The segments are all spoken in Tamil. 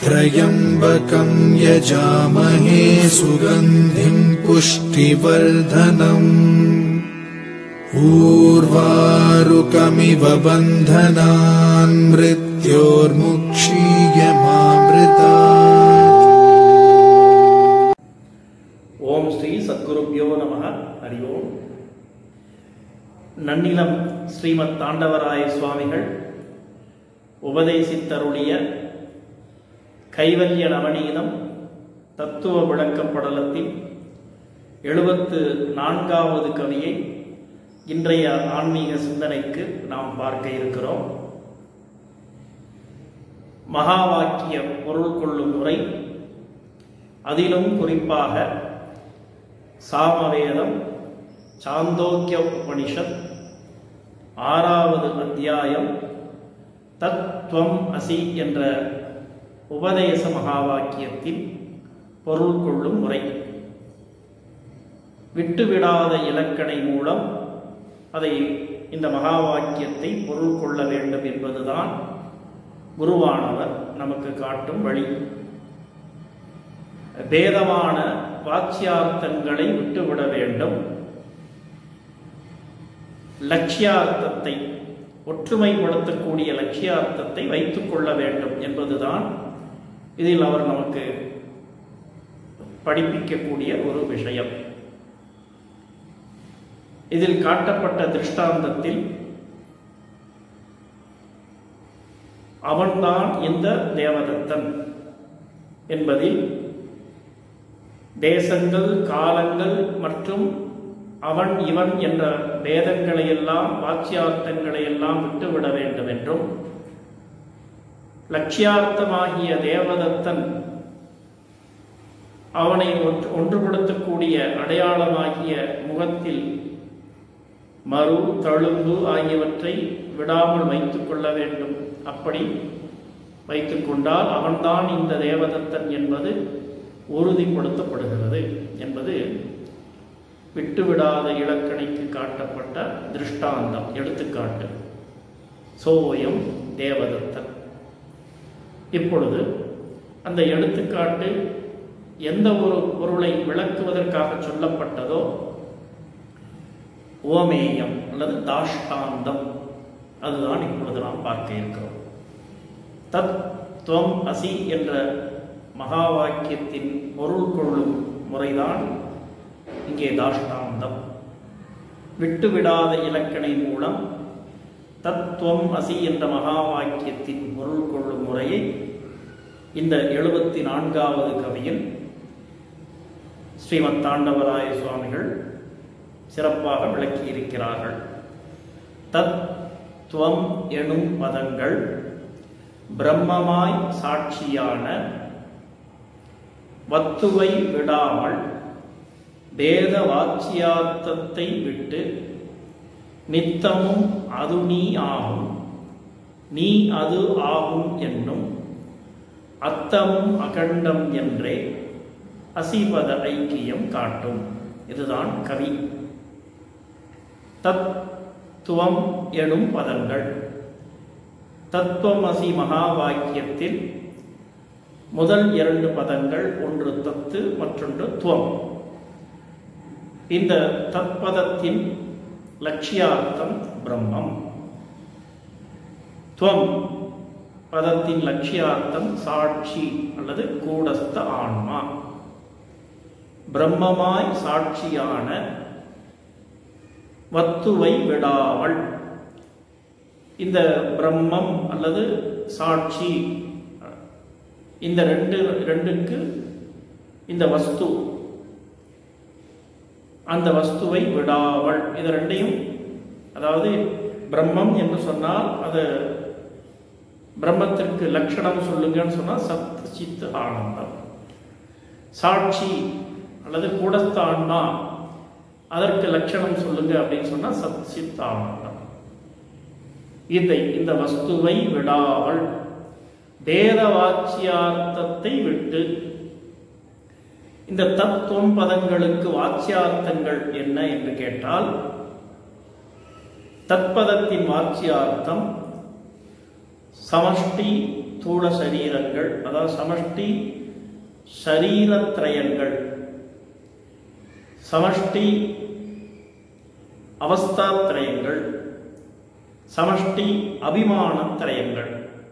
त्र्यम्बकम् यजामहे सुगन्धिम् पुष्टिवर्धनम् ऊर्वारुकमिव बन्धनान् मृत्योर्मुक्षीयमामृता ஓம் ஸ்ரீ சத்குருப்யோ நம ஹரி ஓம் நன்னிலம் ஸ்ரீமத் தாண்டவராய சுவாமிகள் உபதேசித்தருளிய கைவல்ய நவநீதம் தத்துவ விளக்கம் படலத்தில் எழுபத்து நான்காவது கவியை இன்றைய ஆன்மீக சிந்தனைக்கு நாம் பார்க்க இருக்கிறோம் மகா வாக்கிய பொருள் கொள்ளும் முறை அதிலும் குறிப்பாக சாமவேதம் சாந்தோக்கிய உபனிஷத் ஆறாவது அத்தியாயம் தத்துவம் அசி என்ற உபதேச மகா வாக்கியத்தின் பொருள் கொள்ளும் முறை விட்டுவிடாத இலக்கணை மூலம் அதை இந்த மகா வாக்கியத்தை பொருள் கொள்ள வேண்டும் என்பதுதான் குருவானவர் நமக்கு காட்டும் வழி பேதமான வாச்சியார்த்தங்களை விட்டுவிட வேண்டும் லட்சியார்த்தத்தை ஒற்றுமைப்படுத்தக்கூடிய லட்சியார்த்தத்தை வைத்துக் கொள்ள வேண்டும் என்பதுதான் இதில் அவர் நமக்கு படிப்பிக்கக்கூடிய ஒரு விஷயம் இதில் காட்டப்பட்ட திருஷ்டாந்தத்தில் அவன்தான் இந்த தேவதத்தன் என்பதில் தேசங்கள் காலங்கள் மற்றும் அவன் இவன் என்ற பேதங்களையெல்லாம் வாட்சியார்த்தங்களையெல்லாம் விட்டுவிட வேண்டும் என்றும் லட்சியார்த்தமாகிய தேவதத்தன் அவனை ஒன்று ஒன்றுபடுத்தக்கூடிய அடையாளமாகிய முகத்தில் மறு தழும்பு ஆகியவற்றை விடாமல் வைத்துக் கொள்ள வேண்டும் அப்படி வைத்துக் கொண்டால் அவன்தான் இந்த தேவதத்தன் என்பது உறுதிப்படுத்தப்படுகிறது என்பது விட்டுவிடாத இலக்கணைக்கு காட்டப்பட்ட திருஷ்டாந்தம் எடுத்துக்காட்டு சோயம் தேவதத்தன் இப்பொழுது அந்த எடுத்துக்காட்டு எந்த ஒரு பொருளை விளக்குவதற்காக சொல்லப்பட்டதோ ஓமேயம் அல்லது தாஷ்டாந்தம் அதுதான் இப்பொழுது நாம் பார்க்க இருக்கிறோம் தத் துவம் அசி என்ற மகா வாக்கியத்தின் பொருள் கொள்ளும் முறைதான் இங்கே தாஷ்டாந்தம் விட்டுவிடாத இலக்கணை மூலம் தத்துவம் அசி என்ற மகா வாக்கியத்தின் பொருள் கொள்ளும் முறையை இந்த எழுபத்தி நான்காவது கவியில் ஸ்ரீமத் தாண்டவராய சுவாமிகள் சிறப்பாக விளக்கியிருக்கிறார்கள் தத்துவம் எனும் பதங்கள் பிரம்மமாய் சாட்சியான வத்துவை விடாமல் வேத வாச்சியார்த்தத்தை விட்டு நித்தமும் அது நீ ஆகும் நீ அது ஆகும் என்னும் அத்தமும் அகண்டம் என்றே அசிபத ஐக்கியம் காட்டும் இதுதான் கவி தத்துவம் எனும் பதங்கள் தத்துவமசி மகா வாக்கியத்தில் முதல் இரண்டு பதங்கள் ஒன்று தத்து மற்றொன்று துவம் இந்த தத்பதத்தின் லட்சியார்த்தம் பிரம்மம் துவம் பதத்தின் லட்சியார்த்தம் சாட்சி அல்லது கூடஸ்த ஆன்மா பிரம்மமாய் சாட்சியான வத்துவை விடாமல் இந்த பிரம்மம் அல்லது சாட்சி இந்த ரெண்டு ரெண்டுக்கு இந்த வஸ்து அந்த வஸ்துவை விடாமல் இது ரெண்டையும் அதாவது பிரம்மம் என்று சொன்னால் அது பிரம்மத்திற்கு லட்சணம் சொல்லுங்கன்னு சொன்னால் சத் சித் ஆனந்தம் சாட்சி அல்லது கூடஸ்த ஆன்மா அதற்கு லட்சணம் சொல்லுங்க அப்படின்னு சொன்னா சத் சித் ஆனந்தம் இதை இந்த வஸ்துவை விடாமல் வேத வாச்சியார்த்தத்தை விட்டு இந்த தத்துவம் பதங்களுக்கு வாச்சியார்த்தங்கள் என்ன என்று கேட்டால் தத்பதத்தின் வாச்சியார்த்தம் சமஷ்டி தூள சரீரங்கள் அதாவது சமஷ்டி சரீரத்ரயங்கள் சமஷ்டி அவஸ்தாத்ரயங்கள் சமஷ்டி அபிமானத்ரயங்கள்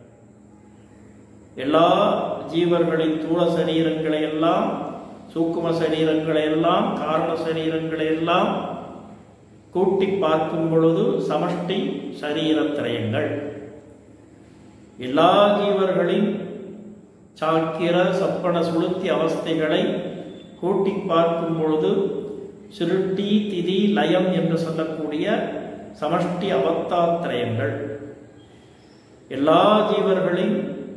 எல்லா ஜீவர்களின் தூள சரீரங்களை எல்லாம் சூக்கும சரீரங்களை எல்லாம் காரண சரீரங்களை எல்லாம் கூட்டி பார்க்கும் பொழுது சமஷ்டி சரீரத்திரயங்கள் எல்லா ஜீவர்களின் சாக்கிர சப்பன சுளுத்தி அவஸ்தைகளை கூட்டி பார்க்கும் பொழுது சிருட்டி திதி லயம் என்று சொல்லக்கூடிய சமஷ்டி அவத்தாத்திரயங்கள் எல்லா ஜீவர்களின்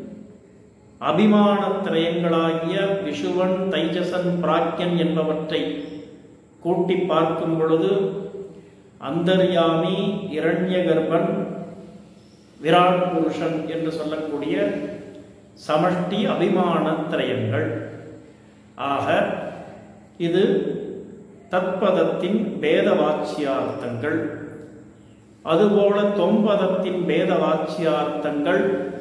அபிமானத்திரயங்களாகிய விஷுவன் தைஜசன் பிராக்யன் என்பவற்றை கூட்டி பார்க்கும் பொழுது அந்தர்யாமி இரண்ய கர்ப்பன் விராட் புருஷன் என்று சொல்லக்கூடிய சமஷ்டி அபிமானத்திரயங்கள் ஆக இது தற்பதத்தின் பேத வாச்சியார்த்தங்கள் அதுபோல தொம்பதத்தின் பேத வாச்சியார்த்தங்கள்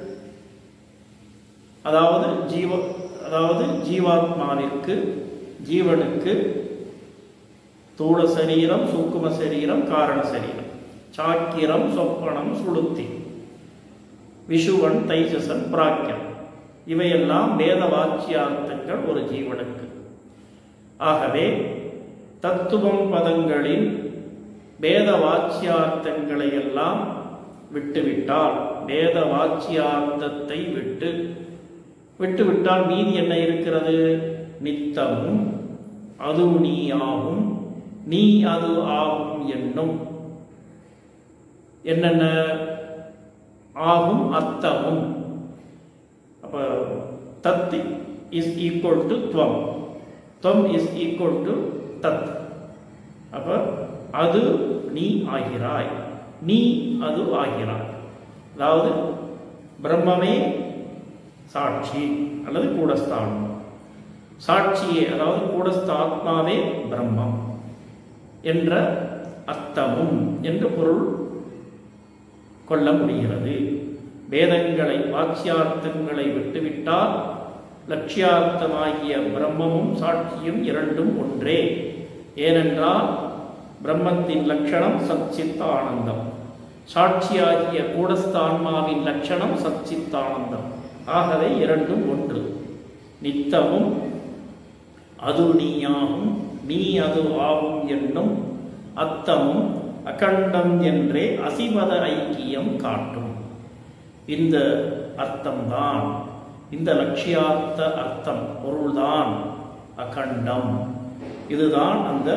அதாவது ஜீவ அதாவது ஜீவாத்மாவிற்கு ஜீவனுக்கு தூள சரீரம் சூக்கும சரீரம் காரண சரீரம் சாக்கிரம் சொப்பனம் சுளுத்தி விஷுவன் தைஜசன் பிராக்கியம் இவையெல்லாம் வேத வாக்கியார்த்தங்கள் ஒரு ஜீவனுக்கு ஆகவே தத்துவம் பதங்களின் வேத வாக்கியார்த்தங்களை எல்லாம் விட்டுவிட்டால் வேத வாக்கியார்த்தத்தை விட்டு விட்டுவிட்டால் மீதி என்ன இருக்கிறது நித்தமும் அது நீ ஆகும் நீ அது ஆகும் என்னும் என்னென்ன ஆகும் அர்த்தமும் அப்ப தத் இஸ் ஈக்குவல் டு துவம் துவம் இஸ் ஈக்குவல் டு தத் அப்ப அது நீ ஆகிறாய் நீ அது ஆகிறாய் அதாவது பிரம்மமே சாட்சி அல்லது கூடஸ்தானம் சாட்சியே அதாவது கூடஸ்த ஆத்மாவே பிரம்மம் என்ற அர்த்தமும் என்று பொருள் கொள்ள முடிகிறது வேதங்களை வாக்கியார்த்தங்களை விட்டுவிட்டால் லட்சியார்த்தமாகிய பிரம்மமும் சாட்சியும் இரண்டும் ஒன்றே ஏனென்றால் பிரம்மத்தின் லட்சணம் சச்சித்த ஆனந்தம் சாட்சியாகிய கூடஸ்தான்மாவின் லட்சணம் சச்சித்தானந்தம் ஆகவே இரண்டும் ஒன்று நித்தமும் அது நீயாகும் நீ அது ஆகும் என்னும் அத்தமும் அகண்டம் என்றே அசிமத ஐக்கியம் காட்டும் இந்த அர்த்தம்தான் இந்த லட்சியார்த்த அர்த்தம் பொருள்தான் அகண்டம் இதுதான் அந்த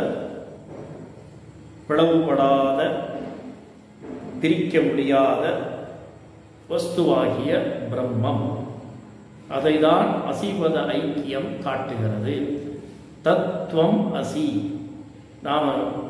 பிளவுபடாத பிரிக்க முடியாத வஸ்துவாகிய பிரம்மம் அதைதான் அசிவத ஐக்கியம் காட்டுகிறது தத்துவம் அசி நாம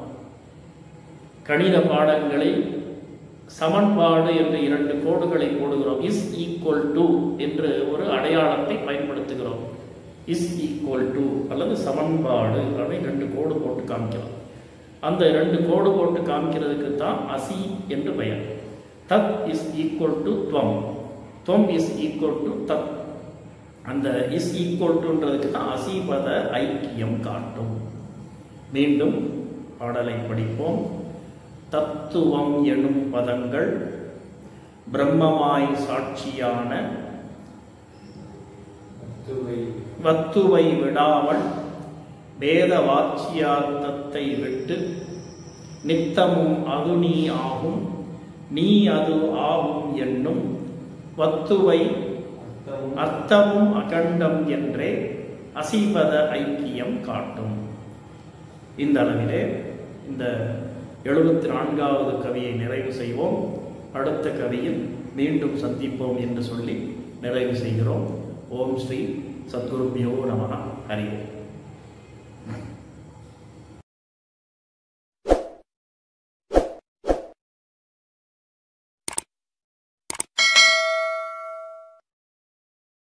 கணித பாடங்களில் சமன்பாடு என்ற இரண்டு கோடுகளை போடுகிறோம் இஸ் ஈக்குவல் டு என்று ஒரு அடையாளத்தை பயன்படுத்துகிறோம் இஸ் ஈக்குவல் டு அல்லது சமன்பாடு அப்படின்னு ரெண்டு கோடு போட்டு காமிக்கிறோம் அந்த ரெண்டு கோடு போட்டு காமிக்கிறதுக்கு தான் அசி என்று பெயர் தத் இஸ் ஈக்குவல் டு துவம் துவம் இஸ் ஈக்குவல் டு தத் அந்த இஸ் ஈக்குவல் டுன்றதுக்கு தான் அசிபத ஐக்கியம் காட்டும் மீண்டும் பாடலை படிப்போம் தத்துவம் எனும் பதங்கள் பிரம்மமாய் சாட்சியான வத்துவை விடாமல் வேத வாட்சியார்த்தத்தை விட்டு நித்தமும் அது நீ ஆகும் நீ அது ஆகும் என்னும் வத்துவை அர்த்தமும் அகண்டம் என்றே அசிபத ஐக்கியம் காட்டும் இந்த அளவிலே இந்த எழுபத்தி நான்காவது கவியை நிறைவு செய்வோம் அடுத்த கவியில் மீண்டும் சந்திப்போம் என்று சொல்லி நிறைவு செய்கிறோம் ஓம் ஸ்ரீ சத்குருபியோ நம ஹரி ஓம்